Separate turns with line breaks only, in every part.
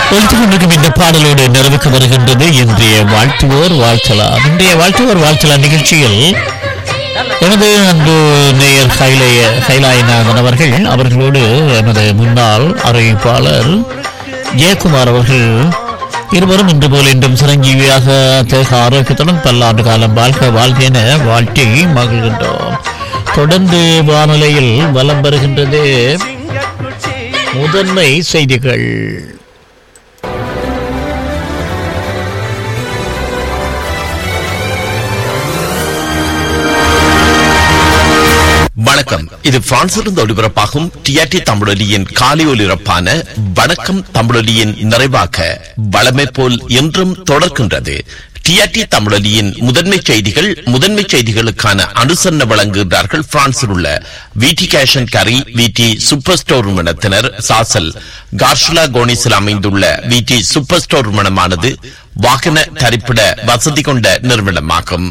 ஒழித்துக் கொண்டிருக்கும் இந்த பாடலோடு நிறைவுக்கு வருகின்றது இன்றைய வாழ்த்துவோர் வாழ்த்தலாம் இன்றைய வாழ்த்துவோர் வாழ்த்தலாம் நிகழ்ச்சியில் எனது அன்பு நேயர் கைலைய கைலாயநாதன் அவர்கள் அவர்களோடு எனது முன்னாள் அறிவிப்பாளர் ஜெயக்குமார் அவர்கள் இருவரும் இன்று போல் இன்றும் சிரஞ்சீவியாக தேக ஆரோக்கியத்துடன் பல்லாண்டு காலம் வாழ்க வாழ்க என வாழ்த்தி மகிழ்கின்றோம் தொடர்ந்து வானிலையில் வலம் வருகின்றது முதன்மை செய்திகள்
வணக்கம் இது பிரான்சிலிருந்து ஒளிபரப்பாகும் டிஆர்டி தமிழொலியின் காலை ஒலிபரப்பான வணக்கம் தமிழொலியின் நிறைவாக வளமை போல் என்றும் தொடர்கின்றது டிஆர்டி தமிழொலியின் முதன்மை செய்திகள் முதன்மை செய்திகளுக்கான அனுசரணை வழங்குகிறார்கள் பிரான்சில் உள்ள விடி கேஷன் கரி விடி சூப்பர் ஸ்டோர் நிறுவனத்தினர் சாசல் கார்ஷுலா கோனிஸில் அமைந்துள்ள விடி சூப்பர் ஸ்டோர் நிறுவனமானது வாகன தரிப்பிட வசதி கொண்ட நிறுவனமாகும்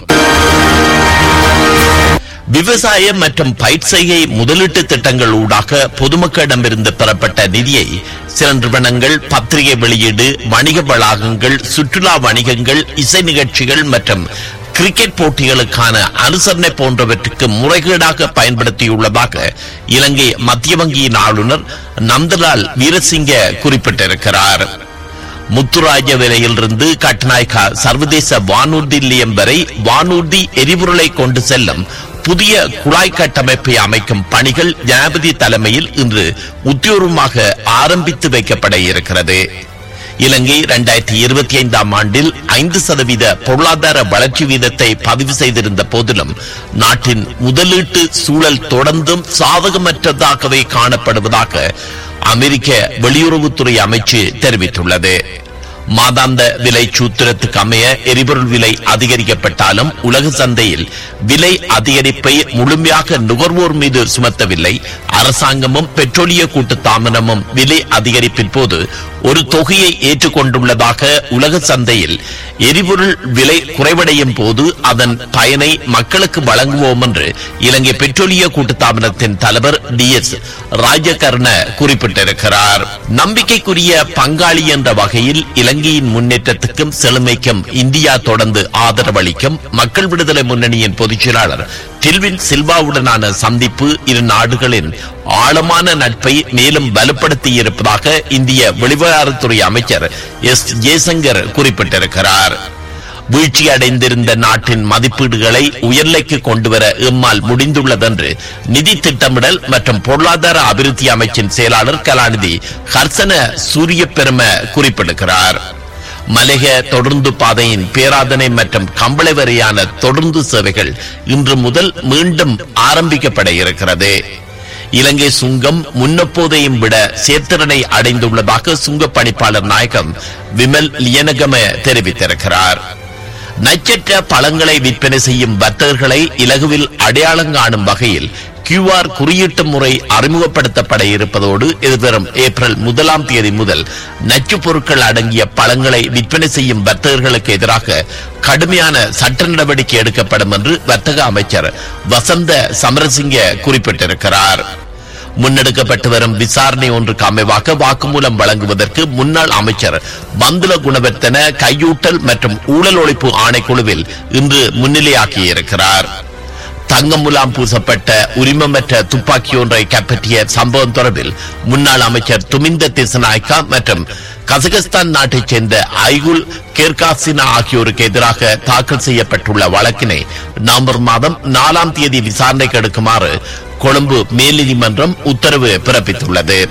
விவசாய மற்றும் பயிர் செய்கை முதலீட்டு திட்டங்கள் ஊடாக பொதுமக்களிடமிருந்து பெறப்பட்ட நிதியை சில நிறுவனங்கள் பத்திரிகை வெளியீடு வணிக வளாகங்கள் சுற்றுலா வணிகங்கள் இசை நிகழ்ச்சிகள் மற்றும் கிரிக்கெட் போட்டிகளுக்கான அனுசரணை போன்றவற்றுக்கு முறைகேடாக பயன்படுத்தியுள்ளதாக இலங்கை மத்திய வங்கியின் ஆளுநர் நந்தலால் வீரசிங்க குறிப்பிட்டிருக்கிறார் முத்துராஜ விலையிலிருந்து கட்நாயக்கா சர்வதேச வானூர்தி நிலையம் வரை வானூர்தி எரிபொருளை கொண்டு செல்லும் புதிய குழாய் கட்டமைப்பை அமைக்கும் பணிகள் ஜனாபதி தலைமையில் இன்று உத்தியோகமாக ஆரம்பித்து வைக்கப்பட இருக்கிறது இலங்கை இரண்டாயிரத்தி இருபத்தி ஐந்தாம் ஆண்டில் ஐந்து சதவீத பொருளாதார வளர்ச்சி வீதத்தை பதிவு செய்திருந்த போதிலும் நாட்டின் முதலீட்டு சூழல் தொடர்ந்தும் சாதகமற்றதாகவே காணப்படுவதாக அமெரிக்க வெளியுறவுத்துறை அமைச்சு தெரிவித்துள்ளது மாதாந்த விலை சூத்திரத்துக்கு அமைய எரிபொருள் விலை அதிகரிக்கப்பட்டாலும் உலக சந்தையில் விலை அதிகரிப்பை முழுமையாக நுகர்வோர் மீது சுமத்தவில்லை அரசாங்கமும் பெட்ரோலிய கூட்டு தாமனமும் விலை அதிகரிப்பின் போது ஒரு தொகையை ஏற்றுக்கொண்டுள்ளதாக உலக சந்தையில் எரிபொருள் விலை குறைவடையும் போது அதன் பயனை மக்களுக்கு வழங்குவோம் என்று இலங்கை பெட்ரோலிய கூட்டுத்தாபனத்தின் தலைவர் டி எஸ் ராஜகர்ண குறிப்பிட்டிருக்கிறார் நம்பிக்கைக்குரிய பங்காளி என்ற வகையில் இலங்கையின் முன்னேற்றத்துக்கும் செழுமைக்கும் இந்தியா தொடர்ந்து ஆதரவளிக்கும் மக்கள் விடுதலை முன்னணியின் பொதுச் செயலாளர் டில்வின் சில்வாவுடனான சந்திப்பு இரு நாடுகளின் ஆழமான நட்பை மேலும் வலுப்படுத்தி இருப்பதாக இந்திய வெளிவிவகாரத்துறை அமைச்சர் எஸ் ஜெய்சங்கர் குறிப்பிட்டிருக்கிறார் வீழ்ச்சி அடைந்திருந்த நாட்டின் மதிப்பீடுகளை உயர்நிலைக்கு கொண்டுவர எம்மால் முடிந்துள்ளதென்று நிதி திட்டமிடல் மற்றும் பொருளாதார அபிவிருத்தி அமைச்சின் செயலாளர் கலாநிதி ஹர்சன சூரிய பெரும குறிப்பிடுகிறார் மலைக தொடர்ந்து பாதையின் பேராதனை மற்றும் கம்பளை வரையான தொடர்ந்து சேவைகள் இன்று முதல் மீண்டும் ஆரம்பிக்கப்பட இருக்கிறது இலங்கை சுங்கம் முன்னப்போதையும் விட சேர்த்திறனை அடைந்துள்ளதாக சுங்க பணிப்பாளர் நாயகம் விமல் லியனகம தெரிவித்திருக்கிறார் நச்சற்ற பழங்களை விற்பனை செய்யும் வர்த்தகர்களை இலகுவில் அடையாளம் காணும் வகையில் கியூஆர் குறியீட்டு முறை அறிமுகப்படுத்தப்பட இருப்பதோடு எதிர்வரும் ஏப்ரல் முதலாம் தேதி முதல் நச்சுப் பொருட்கள் அடங்கிய பழங்களை விற்பனை செய்யும் வர்த்தகர்களுக்கு எதிராக கடுமையான சட்ட நடவடிக்கை எடுக்கப்படும் என்று வர்த்தக அமைச்சர் வசந்த சமரசிங்க குறிப்பிட்டிருக்கிறார் முன்னெடுக்கப்பட்டு வரும் விசாரணை ஒன்றுக்கு அமைவாக வாக்குமூலம் வழங்குவதற்கு முன்னாள் அமைச்சர் பந்துல குணவர்த்தன கையூட்டல் மற்றும் ஊழல் ஒழிப்பு ஆணைக்குழுவில் இன்று முன்னிலையாக்கியிருக்கிறார் தங்கம் முலாம் பூசப்பட்ட உரிமமற்ற துப்பாக்கி ஒன்றை கைப்பற்றிய சம்பவம் தொடர்பில் முன்னாள் அமைச்சர் துமிந்த திசநாயக்கா மற்றும் கசகஸ்தான் நாட்டைச் சேர்ந்த ஐகுல் கேர்காசினா ஆகியோருக்கு எதிராக தாக்கல் செய்யப்பட்டுள்ள வழக்கினை நவம்பர் மாதம் நாலாம் தேதி விசாரணைக்கு எடுக்குமாறு கொழும்பு மேல்நீதிமன்றம் உத்தரவு பிறப்பித்துள்ளது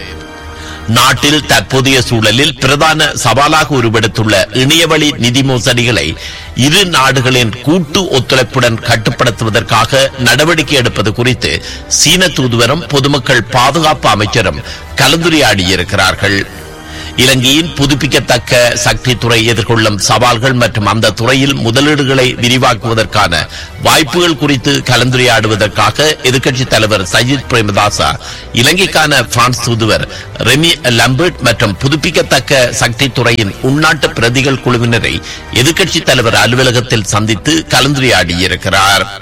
நாட்டில் தற்போதைய சூழலில் பிரதான சவாலாக உருவெடுத்துள்ள இணையவழி நிதி மோசடிகளை இரு நாடுகளின் கூட்டு ஒத்துழைப்புடன் கட்டுப்படுத்துவதற்காக நடவடிக்கை எடுப்பது குறித்து சீன தூதுவரும் பொதுமக்கள் பாதுகாப்பு அமைச்சரும் கலந்துரையாடியிருக்கிறார்கள் இலங்கையின் புதுப்பிக்கத்தக்க சக்தி துறை எதிர்கொள்ளும் சவால்கள் மற்றும் அந்த துறையில் முதலீடுகளை விரிவாக்குவதற்கான வாய்ப்புகள் குறித்து கலந்துரையாடுவதற்காக எதிர்க்கட்சித் தலைவர் சஜித் பிரேமதாசா இலங்கைக்கான பிரான்ஸ் தூதுவர் ரெமி லம்பர்ட் மற்றும் புதுப்பிக்கத்தக்க சக்தி துறையின் உள்நாட்டு பிரதிகள் குழுவினரை எதிர்க்கட்சித் தலைவர் அலுவலகத்தில் சந்தித்து கலந்துரையாடியிருக்கிறார்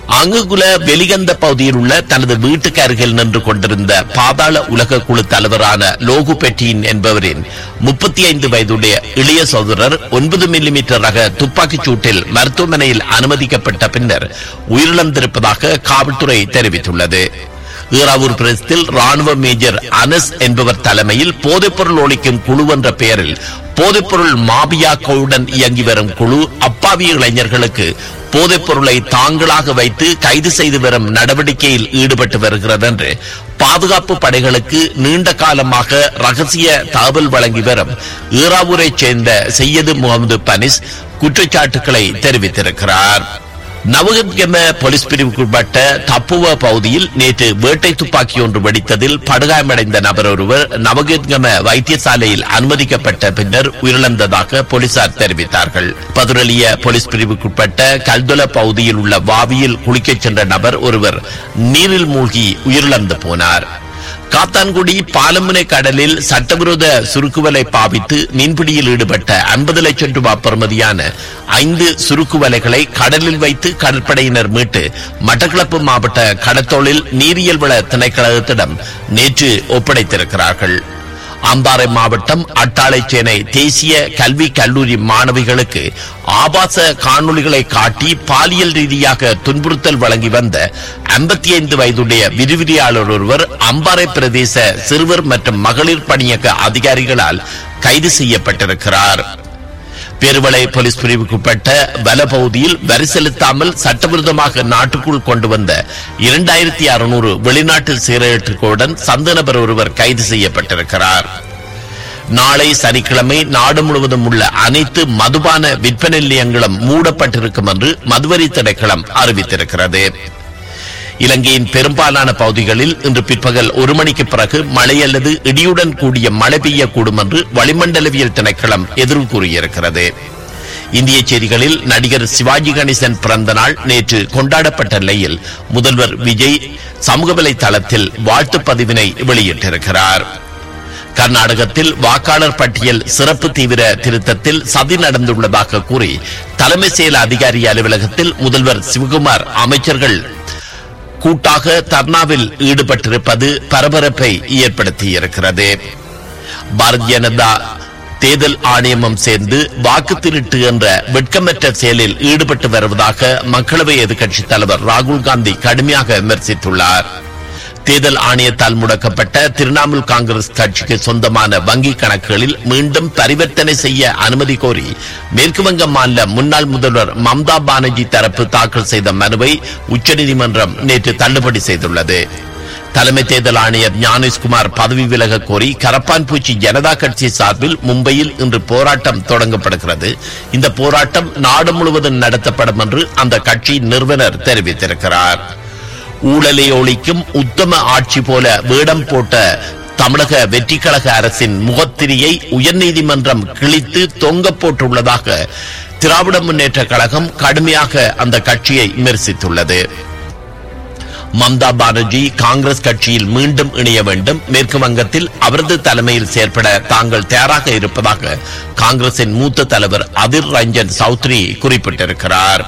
அங்குகுல வெளிகந்த பகுதியில் உள்ள தனது வீட்டுக்கு அருகில் நின்று கொண்டிருந்த பாதாள உலக குழு தலைவரான லோகு பெட்டியின் என்பவரின் முப்பத்தி ஐந்து வயதுடைய இளைய சகோதரர் ஒன்பது மில்லிமீட்டர் ரக துப்பாக்கிச் சூட்டில் மருத்துவமனையில் அனுமதிக்கப்பட்ட பின்னர் உயிரிழந்திருப்பதாக காவல்துறை தெரிவித்துள்ளது ஈராவூர் பிரதேசத்தில் ராணுவ மேஜர் அனஸ் என்பவர் தலைமையில் போதைப்பொருள் ஒழிக்கும் குழு என்ற பெயரில் போதைப்பொருள் மாபியாக்களுடன் இயங்கி வரும் குழு அப்பாவி இளைஞர்களுக்கு போதைப் பொருளை தாங்களாக வைத்து கைது செய்து வரும் நடவடிக்கையில் ஈடுபட்டு வருகிறது என்று பாதுகாப்பு படைகளுக்கு நீண்ட காலமாக ரகசிய தகவல் வழங்கி வரும் ஈராவூரைச் சேர்ந்த செய்யது முகமது பனிஸ் குற்றச்சாட்டுகளை தெரிவித்திருக்கிறார் நவகத்கம போலீஸ் பிரிவுக்குட்பட்ட தப்புவ பகுதியில் நேற்று வேட்டை துப்பாக்கி ஒன்று வெடித்ததில் படுகாயமடைந்த நபர் ஒருவர் நவகத்கம வைத்தியசாலையில் அனுமதிக்கப்பட்ட பின்னர் உயிரிழந்ததாக போலீசார் தெரிவித்தார்கள் பதுரலிய போலீஸ் பிரிவுக்குட்பட்ட கல்தொல பகுதியில் உள்ள வாவியில் குளிக்கச் சென்ற நபர் ஒருவர் நீரில் மூழ்கி உயிரிழந்து போனார் காத்தான்குடி பாலமுனை கடலில் சட்டவிரோத சுருக்குவலை பாவித்து மீன்பிடியில் ஈடுபட்ட ஐம்பது லட்சம் ரூபாய் பெறுமதியான ஐந்து சுருக்குவலைகளை கடலில் வைத்து கடற்படையினர் மீட்டு மட்டக்களப்பு மாவட்ட கடத்தொழில் நீரியல் வள திணைக்களத்திடம் நேற்று ஒப்படைத்திருக்கிறார்கள் அம்பாறை மாவட்டம் அட்டாளைச்சேனை தேசிய கல்வி கல்லூரி மாணவிகளுக்கு ஆபாச காணொளிகளை காட்டி பாலியல் ரீதியாக துன்புறுத்தல் வழங்கி வந்த ஐம்பத்தி ஐந்து வயதுடைய விரிவிரியாளர் ஒருவர் அம்பாறை பிரதேச சிறுவர் மற்றும் மகளிர் பணியக அதிகாரிகளால் கைது செய்யப்பட்டிருக்கிறார் பேருவளை போலீஸ் பிரிவுக்குட்பட்ட வலபகுதியில் வரி செலுத்தாமல் சட்டவிரோதமாக நாட்டுக்குள் கொண்டு வந்த இரண்டாயிரத்தி அறுநூறு வெளிநாட்டு சீரழிட்டுகளுடன் சந்த நபர் ஒருவர் கைது செய்யப்பட்டிருக்கிறார் நாளை சனிக்கிழமை நாடு முழுவதும் உள்ள அனைத்து மதுபான விற்பனை நிலையங்களும் மூடப்பட்டிருக்கும் என்று மதுவரி திணைக்களம் அறிவித்திருக்கிறது இலங்கையின் பெரும்பாலான பகுதிகளில் இன்று பிற்பகல் ஒரு மணிக்கு பிறகு மழை அல்லது இடியுடன் கூடிய மழை பெய்யக்கூடும் என்று வளிமண்டலவியல் திணைக்களம் எதிர்வு கூறியிருக்கிறது இந்திய செய்திகளில் நடிகர் சிவாஜி கணேசன் பிறந்த நாள் நேற்று கொண்டாடப்பட்ட நிலையில் முதல்வர் விஜய் சமூக வலைதளத்தில் வாழ்த்து பதிவினை வெளியிட்டிருக்கிறார் கர்நாடகத்தில் வாக்காளர் பட்டியல் சிறப்பு தீவிர திருத்தத்தில் சதி நடந்துள்ளதாக கூறி தலைமை செயல் அதிகாரி அலுவலகத்தில் முதல்வர் சிவகுமார் அமைச்சர்கள் கூட்டாக தர்ணாவில் ஈடுபட்டிருப்பது பரபரப்பை ஏற்படுத்தியிருக்கிறது பாரதிய ஜனதா தேர்தல் ஆணையமும் சேர்ந்து வாக்கு திருட்டு என்ற வெட்கமற்ற செயலில் ஈடுபட்டு வருவதாக மக்களவை எதிர்க்கட்சித் தலைவர் ராகுல் காந்தி கடுமையாக விமர்சித்துள்ளார் தேர்தல் ஆணையத்தால் முடக்கப்பட்ட திரிணாமுல் காங்கிரஸ் கட்சிக்கு சொந்தமான வங்கி கணக்குகளில் மீண்டும் பரிவர்த்தனை செய்ய அனுமதி கோரி மேற்குவங்க மாநில முன்னாள் முதல்வர் மம்தா பானர்ஜி தரப்பு தாக்கல் செய்த மனுவை உச்சநீதிமன்றம் நேற்று தள்ளுபடி செய்துள்ளது தலைமை தேர்தல் ஆணையர் ஞானேஷ்குமார் பதவி விலக கோரி கரப்பான்பூச்சி ஜனதா கட்சி சார்பில் மும்பையில் இன்று போராட்டம் தொடங்கப்படுகிறது இந்த போராட்டம் நாடு முழுவதும் நடத்தப்படும் என்று அந்த கட்சி நிறுவனர் தெரிவித்திருக்கிறார் ஊழலை ஒழிக்கும் உத்தம ஆட்சி போல வேடம் போட்ட தமிழக வெற்றிக் கழக அரசின் முகத்திரியை உயர்நீதிமன்றம் கிழித்து தொங்க போட்டுள்ளதாக திராவிட முன்னேற்ற கழகம் கடுமையாக அந்த கட்சியை விமர்சித்துள்ளது மம்தா பானர்ஜி காங்கிரஸ் கட்சியில் மீண்டும் இணைய வேண்டும் மேற்கு வங்கத்தில் அவரது தலைமையில் செயற்பட தாங்கள் தயாராக இருப்பதாக காங்கிரசின் மூத்த தலைவர் அதிர் ரஞ்சன் சௌத்ரி குறிப்பிட்டிருக்கிறார்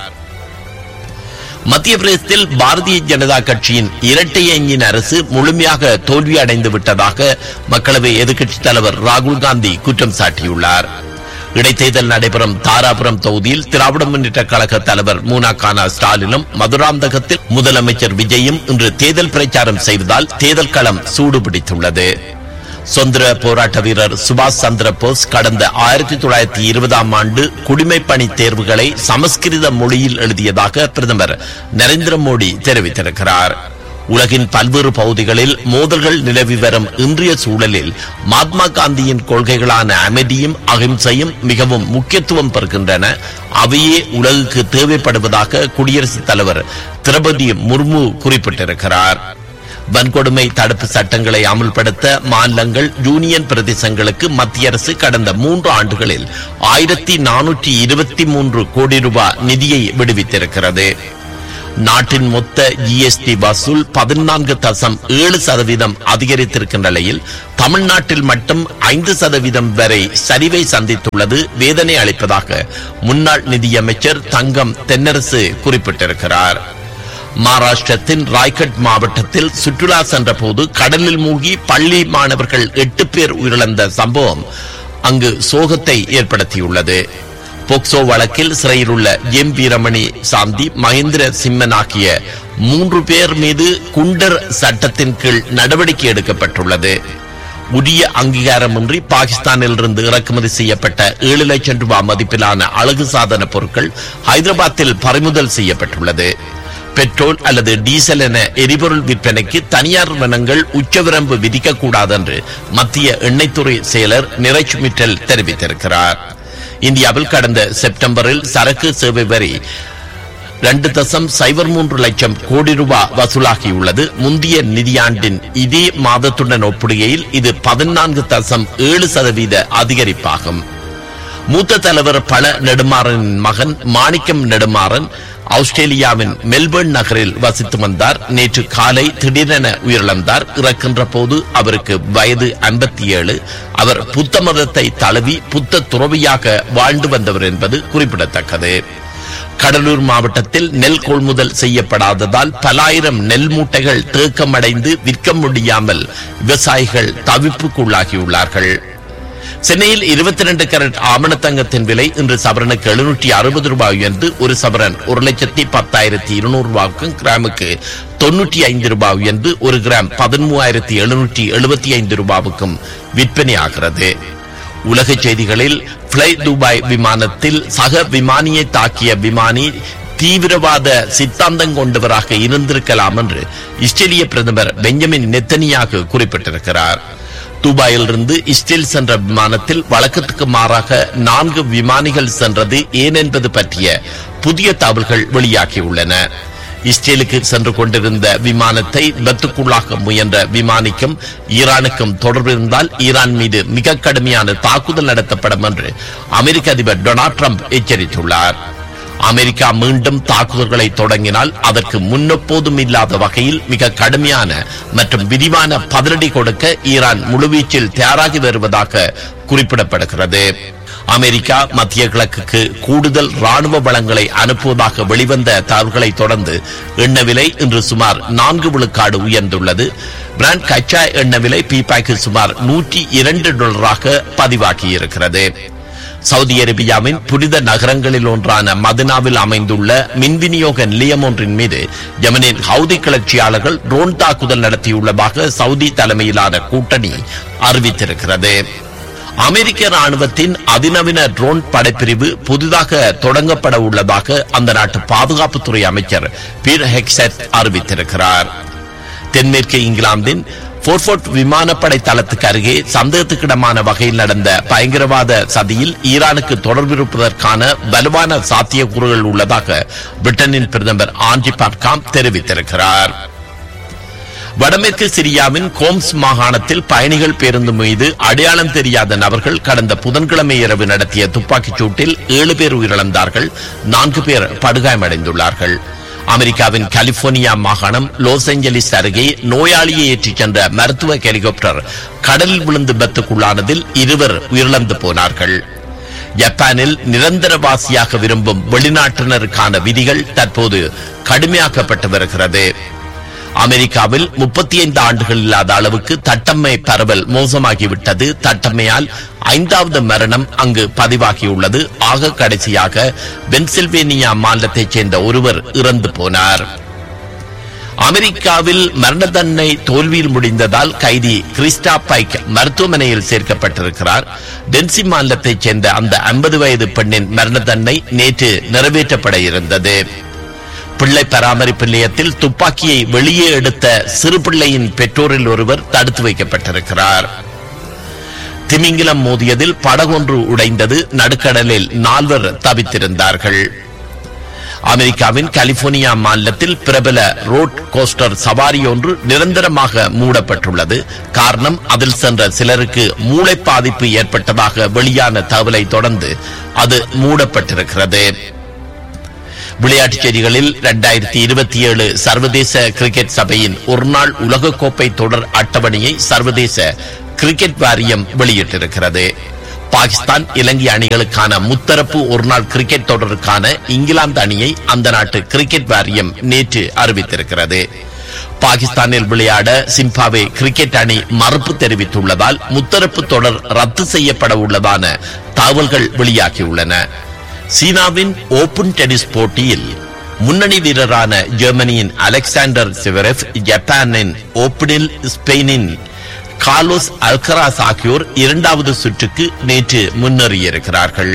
மத்திய பிரதேசத்தில் பாரதிய ஜனதா கட்சியின் இரட்டை எஞ்சின் அரசு முழுமையாக தோல்வி அடைந்து விட்டதாக மக்களவை எதிர்க்கட்சித் தலைவர் ராகுல் காந்தி குற்றம் சாட்டியுள்ளார் இடைத்தேர்தல் நடைபெறும் தாராபுரம் தொகுதியில் திராவிட முன்னேற்ற கழக தலைவர் மூனா கானா ஸ்டாலினும் மதுராந்தகத்தில் முதலமைச்சர் விஜயும் இன்று தேர்தல் பிரச்சாரம் செய்வதால் தேர்தல் களம் சூடுபிடித்துள்ளது சுதந்திர போராட்ட வீரர் சுபாஷ் சந்திர போஸ் கடந்த ஆயிரத்தி தொள்ளாயிரத்தி இருபதாம் ஆண்டு குடிமைப் பணி தேர்வுகளை சமஸ்கிருத மொழியில் எழுதியதாக பிரதமர் நரேந்திர மோடி தெரிவித்திருக்கிறார் உலகின் பல்வேறு பகுதிகளில் மோதல்கள் நிலவி வரும் இன்றைய சூழலில் மகாத்மா காந்தியின் கொள்கைகளான அமைதியும் அகிம்சையும் மிகவும் முக்கியத்துவம் பெறுகின்றன அவையே உலகுக்கு தேவைப்படுவதாக குடியரசுத் தலைவர் திரௌபதி முர்மு குறிப்பிட்டிருக்கிறார் வன்கொடுமை தடுப்பு சட்டங்களை அமுல்படுத்த மாநிலங்கள் யூனியன் பிரதேசங்களுக்கு மத்திய அரசு கடந்த மூன்று ஆண்டுகளில் ஆயிரத்தி நானூற்றி இருபத்தி மூன்று கோடி ரூபாய் நிதியை விடுவித்திருக்கிறது நாட்டின் மொத்த ஜிஎஸ்டி வசூல் பதினான்கு தசம் ஏழு சதவீதம் அதிகரித்திருக்கின்ற நிலையில் தமிழ்நாட்டில் மட்டும் ஐந்து சதவீதம் வரை சரிவை சந்தித்துள்ளது வேதனை அளிப்பதாக முன்னாள் நிதியமைச்சர் தங்கம் தென்னரசு குறிப்பிட்டிருக்கிறார் மகாராஷ்டிரத்தின் ராய்கட் மாவட்டத்தில் சுற்றுலா சென்றபோது கடலில் மூழ்கி பள்ளி மாணவர்கள் எட்டு பேர் உயிரிழந்த சம்பவம் அங்கு சோகத்தை ஏற்படுத்தியுள்ளது போக்சோ வழக்கில் சிறையில் உள்ள எம் வீரமணி சாந்தி மகேந்திர சிம்மன் ஆகிய மூன்று பேர் மீது குண்டர் சட்டத்தின் கீழ் நடவடிக்கை எடுக்கப்பட்டுள்ளது உரிய அங்கீகாரமின்றி பாகிஸ்தானில் இருந்து இறக்குமதி செய்யப்பட்ட ஏழு லட்சம் ரூபாய் மதிப்பிலான அழகு சாதன பொருட்கள் ஹைதராபாத்தில் பறிமுதல் செய்யப்பட்டுள்ளது பெட்ரோல் அல்லது டீசல் என எரிபொருள் விற்பனைக்கு தனியார் நிறுவனங்கள் உச்சவரம்பு விதிக்கக்கூடாது என்று மத்திய எண்ணெய்த்துறை செயலர் நிரஜ் மிட்டல் தெரிவித்திருக்கிறார் இந்தியாவில் கடந்த செப்டம்பரில் சரக்கு சேவை வரி ரெண்டு தசம் சைபர் மூன்று லட்சம் கோடி ரூபாய் வசூலாகியுள்ளது முந்தைய நிதியாண்டின் இதே மாதத்துடன் ஒப்பிடுகையில் இது பதினான்கு தசம் ஏழு சதவீத அதிகரிப்பாகும் மூத்த தலைவர் பல நெடுமாறனின் மகன் மாணிக்கம் நெடுமாறன் ஆஸ்திரேலியாவின் மெல்பர்ன் நகரில் வசித்து வந்தார் நேற்று காலை திடீரென உயிரிழந்தார் இறக்கின்ற போது அவருக்கு வயது ஐம்பத்தி ஏழு அவர் புத்த மதத்தை தழுவி புத்த துறவியாக வாழ்ந்து வந்தவர் என்பது குறிப்பிடத்தக்கது கடலூர் மாவட்டத்தில் நெல் கொள்முதல் செய்யப்படாததால் பலாயிரம் நெல் மூட்டைகள் தேக்கமடைந்து விற்க முடியாமல் விவசாயிகள் தவிப்புக்குள்ளாகியுள்ளார்கள் சென்னையில் இருபத்தி ரெண்டு கேரட் ஆமணத்தங்கத்தின் விலை இன்று சவரனுக்கு எழுநூற்றி அறுபது ரூபாய் உயர்ந்து ஒரு சவரன் ஒரு லட்சத்தி பத்தாயிரத்தி இருநூறு ரூபாய்க்கும் கிராமுக்கு தொன்னூற்றி ஐந்து ரூபாய் உயர்ந்து ஒரு கிராம் பதிமூவாயிரத்தி எழுநூற்றி எழுபத்தி ஐந்து ரூபாவுக்கும் விற்பனையாகிறது உலக செய்திகளில் பிளை துபாய் விமானத்தில் சக விமானியை தாக்கிய விமானி தீவிரவாத சித்தாந்தம் கொண்டவராக இருந்திருக்கலாம் என்று இஸ்ரேலிய பிரதமர் பெஞ்சமின் நெத்தனியாக குறிப்பிட்டிருக்கிறார் துபாயிலிருந்து இஸ்ரேல் சென்ற விமானத்தில் வழக்கத்துக்கு மாறாக நான்கு விமானிகள் சென்றது ஏன் என்பது பற்றிய புதிய தகவல்கள் வெளியாகியுள்ளன இஸ்ரேலுக்கு சென்று கொண்டிருந்த விமானத்தை விபத்துக்குள்ளாக முயன்ற விமானிக்கும் ஈரானுக்கும் தொடர்பு இருந்தால் ஈரான் மீது மிக கடுமையான தாக்குதல் நடத்தப்படும் என்று அமெரிக்க அதிபர் டொனால்ட் ட்ரம்ப் எச்சரித்துள்ளார் அமெரிக்கா மீண்டும் தாக்குதல்களை தொடங்கினால் அதற்கு முன்னெப்போதும் இல்லாத வகையில் மிக கடுமையான மற்றும் விரிவான பதிலடி கொடுக்க ஈரான் முழுவீச்சில் தயாராகி வருவதாக குறிப்பிடப்படுகிறது அமெரிக்கா மத்திய கிழக்குக்கு கூடுதல் ராணுவ வளங்களை அனுப்புவதாக வெளிவந்த தகவல்களை தொடர்ந்து எண்ணெய் விலை இன்று சுமார் நான்கு விழுக்காடு உயர்ந்துள்ளது பிராண்ட் கச்சா எண்ணெய் விலை பீப்பாய்க்கு சுமார் நூற்றி இரண்டு டாலராக பதிவாகியிருக்கிறது சவுதி அரேபியாவின் புனித நகரங்களில் ஒன்றான மதினாவில் அமைந்துள்ள மின் விநியோக நிலையம் ஒன்றின் மீது யமனின் ஹவுதி கிளர்ச்சியாளர்கள் ட்ரோன் தாக்குதல் நடத்தியுள்ளதாக சவுதி தலைமையிலான கூட்டணி அறிவித்திருக்கிறது அமெரிக்க ராணுவத்தின் அதிநவீன ட்ரோன் படைப்பிரிவு புதிதாக தொடங்கப்பட உள்ளதாக அந்த நாட்டு பாதுகாப்புத்துறை அமைச்சர் பீர் ஹெக்செட் அறிவித்திருக்கிறார் தென்மேற்கு இங்கிலாந்தின் போர்ஃபோர்ட் விமானப்படை தளத்துக்கு அருகே சந்தேகத்துக்கிடமான வகையில் நடந்த பயங்கரவாத சதியில் ஈரானுக்கு தொடர்பிருப்பதற்கான வலுவான சாத்தியக்கூறுகள் உள்ளதாக பிரிட்டனின் பிரதமர் ஆண்டி பட்காம் தெரிவித்திருக்கிறார் வடமேற்கு சிரியாவின் கோம்ஸ் மாகாணத்தில் பயணிகள் பேருந்து மீது அடையாளம் தெரியாத நபர்கள் கடந்த புதன்கிழமை இரவு நடத்திய துப்பாக்கிச் சூட்டில் ஏழு பேர் உயிரிழந்தார்கள் நான்கு பேர் படுகாயமடைந்துள்ளார்கள் அமெரிக்காவின் கலிபோர்னியா மாகாணம் லாஸ் ஏஞ்சலிஸ் அருகே நோயாளியை ஏற்றிச் சென்ற மருத்துவ ஹெலிகாப்டர் கடலில் விழுந்து விபத்துக்குள்ளானதில் இருவர் உயிரிழந்து போனார்கள் ஜப்பானில் நிரந்தரவாசியாக விரும்பும் வெளிநாட்டினருக்கான விதிகள் தற்போது கடுமையாக்கப்பட்டு வருகிறது அமெரிக்காவில் முப்பத்தி ஐந்து ஆண்டுகள் இல்லாத அளவுக்கு தட்டம்மை பரவல் மோசமாகிவிட்டது தட்டம்மையால் ஐந்தாவது மரணம் அங்கு பதிவாகியுள்ளது ஆக கடைசியாக பென்சில்வேனியா மாநிலத்தைச் சேர்ந்த ஒருவர் இறந்து போனார் அமெரிக்காவில் மரண தண்டனை தோல்வியில் முடிந்ததால் கைதி கிறிஸ்டா பைக் மருத்துவமனையில் சேர்க்கப்பட்டிருக்கிறார் டென்சி மாநிலத்தைச் சேர்ந்த அந்த ஐம்பது வயது பெண்ணின் மரண தண்டனை நேற்று நிறைவேற்றப்பட இருந்தது பிள்ளை பராமரிப்பு நிலையத்தில் துப்பாக்கியை வெளியே எடுத்த சிறு பிள்ளையின் பெற்றோரில் ஒருவர் தடுத்து வைக்கப்பட்டிருக்கிறார் திமிங்கிலம் மோதியதில் படகொன்று உடைந்தது நடுக்கடலில் நால்வர் தவித்திருந்தார்கள் அமெரிக்காவின் கலிபோர்னியா மாநிலத்தில் பிரபல ரோட் கோஸ்டர் சவாரி ஒன்று நிரந்தரமாக மூடப்பட்டுள்ளது காரணம் அதில் சென்ற சிலருக்கு மூளை பாதிப்பு ஏற்பட்டதாக வெளியான தகவலை தொடர்ந்து அது மூடப்பட்டிருக்கிறது விளையாட்டுச் செய்திகளில் இரண்டாயிரத்தி இருபத்தி ஏழு சர்வதேச கிரிக்கெட் சபையின் ஒருநாள் உலகக்கோப்பை தொடர் அட்டவணையை சர்வதேச கிரிக்கெட் வாரியம் வெளியிட்டிருக்கிறது பாகிஸ்தான் இலங்கை அணிகளுக்கான முத்தரப்பு ஒருநாள் கிரிக்கெட் தொடருக்கான இங்கிலாந்து அணியை அந்த நாட்டு கிரிக்கெட் வாரியம் நேற்று அறிவித்திருக்கிறது பாகிஸ்தானில் விளையாட சிம்பாவே கிரிக்கெட் அணி மறுப்பு தெரிவித்துள்ளதால் முத்தரப்பு தொடர் ரத்து செய்யப்பட உள்ளதான தகவல்கள் வெளியாகியுள்ளன சீனாவின் ஓபன் டென்னிஸ் போட்டியில் முன்னணி வீரரான ஜெர்மனியின் அலெக்சாண்டர் சிவரெஃப் ஜப்பானின் ஓப்பனில் ஸ்பெயினின் கார்லோஸ் அல்கராஸ் ஆகியோர் இரண்டாவது சுற்றுக்கு நேற்று முன்னேறியிருக்கிறார்கள்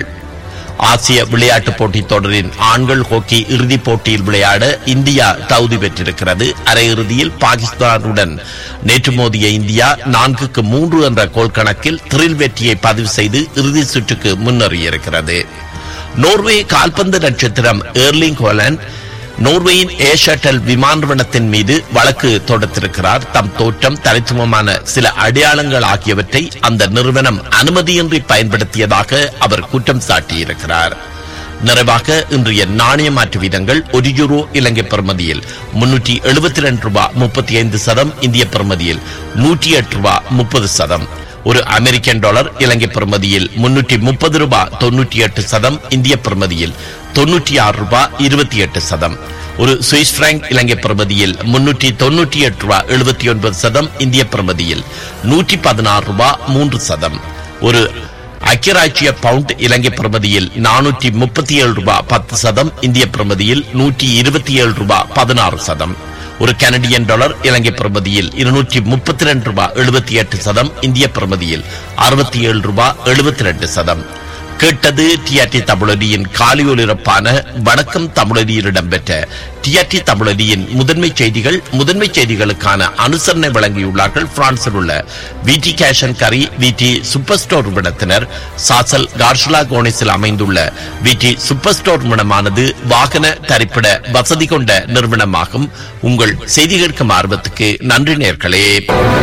ஆசிய விளையாட்டுப் போட்டித் தொடரின் ஆண்கள் ஹாக்கி இறுதிப் போட்டியில் விளையாட இந்தியா தகுதி பெற்றிருக்கிறது அரையிறுதியில் பாகிஸ்தானுடன் நேற்று மோதிய இந்தியா நான்குக்கு மூன்று என்ற கோல் கணக்கில் த்ரில் வெற்றியை பதிவு செய்து இறுதி சுற்றுக்கு முன்னேறியிருக்கிறது நோர்வே கால்பந்து நட்சத்திரம் ஏர்லிங் ஹோலண்ட் நோர்வேயின் ஏஷட்டல் விமான நிறுவனத்தின் மீது வழக்கு தொடுத்திருக்கிறார் தம் தோற்றம் தனித்துவமான சில அடையாளங்கள் ஆகியவற்றை அந்த நிறுவனம் அனுமதியின்றி பயன்படுத்தியதாக அவர் குற்றம் சாட்டியிருக்கிறார் நிறைவாக இன்றைய நாணய மாற்று வீதங்கள் ஒரு யூரோ இலங்கை பெறுமதியில் முன்னூற்றி எழுபத்தி ரெண்டு ரூபாய் முப்பத்தி ஐந்து சதம் இந்திய பெறுமதியில் நூற்றி எட்டு ரூபாய் முப்பது சதம் ஒரு அமெரிக்கன் டாலர் இலங்கை பெறுமதியில் முன்னூற்றி முப்பது ரூபாய் தொன்னூற்றி எட்டு சதம் இந்திய பெறுமதியில் தொன்னூற்றி ஆறு ரூபாய் இருபத்தி எட்டு சதம் ஒரு சுவிஸ் பிராங்க் இலங்கை பெறுமதியில் முன்னூற்றி தொன்னூற்றி எட்டு ரூபாய் எழுபத்தி ஒன்பது சதம் இந்திய பெறுமதியில் நூற்றி பதினாறு ரூபாய் மூன்று சதம் ஒரு ஐக்கியராட்சிய பவுண்ட் இலங்கை பிரமதியில் நானூற்றி முப்பத்தி ஏழு ரூபாய் பத்து சதம் இந்திய பிரமதியில் நூற்றி இருபத்தி ஏழு ரூபாய் பதினாறு சதம் ஒரு கனடியன் டாலர் இலங்கை பிரமதியில் இருநூற்றி முப்பத்தி ரெண்டு ரூபாய் எழுபத்தி எட்டு சதம் இந்திய பிரமதியில் அறுபத்தி ஏழு ரூபாய் எழுபத்தி ரெண்டு சதம் கேட்டது டிஆர்டி தமிழடியின் காலியொலிரப்பான வணக்கம் தமிழடியில் இடம்பெற்ற டிஆர்டி தமிழடியின் முதன்மை செய்திகள் முதன்மை செய்திகளுக்கான அனுசரணை வழங்கியுள்ளார்கள் பிரான்சில் உள்ள விடி கேஷன் கரி விடி சூப்பர் ஸ்டோர் நிறுவனத்தினர் சாசல் கார்ஷலா கோனிஸில் அமைந்துள்ள விடி சூப்பர் ஸ்டோர் நிறுவனமானது வாகன தரிப்பிட வசதி கொண்ட நிறுவனமாகும் உங்கள் செய்தி கேட்கும் ஆர்வத்துக்கு நன்றி நேர்களே